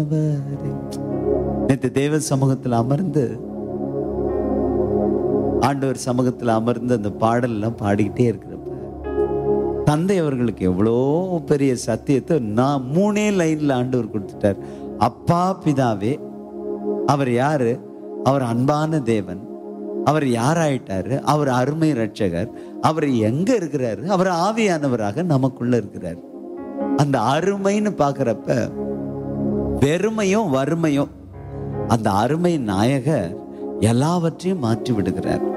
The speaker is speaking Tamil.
நேற்று தேவ சமூகத்தில் அமர்ந்து ஆண்டவர் சமூகத்தில் அமர்ந்து அந்த பாடல்லாம் பாடிக்கிட்டே இருக்கிறப்ப தந்தை அவர்களுக்கு எவ்வளோ பெரிய சத்தியத்தை நான் மூணே லைன்ல ஆண்டவர் கொடுத்துட்டார் அப்பா பிதாவே அவர் யாரு அவர் அன்பான தேவன் அவர் யாராயிட்டாரு அவர் அருமை ரட்சகர் அவர் எங்க இருக்கிறாரு அவர் ஆவியானவராக நமக்குள்ள இருக்கிறார் அந்த அருமைன்னு பார்க்கறப்ப வெறுமையும் வறுமையும் அந்த அருமை நாயகர் எல்லாவற்றையும் மாற்றி விடுகிறார்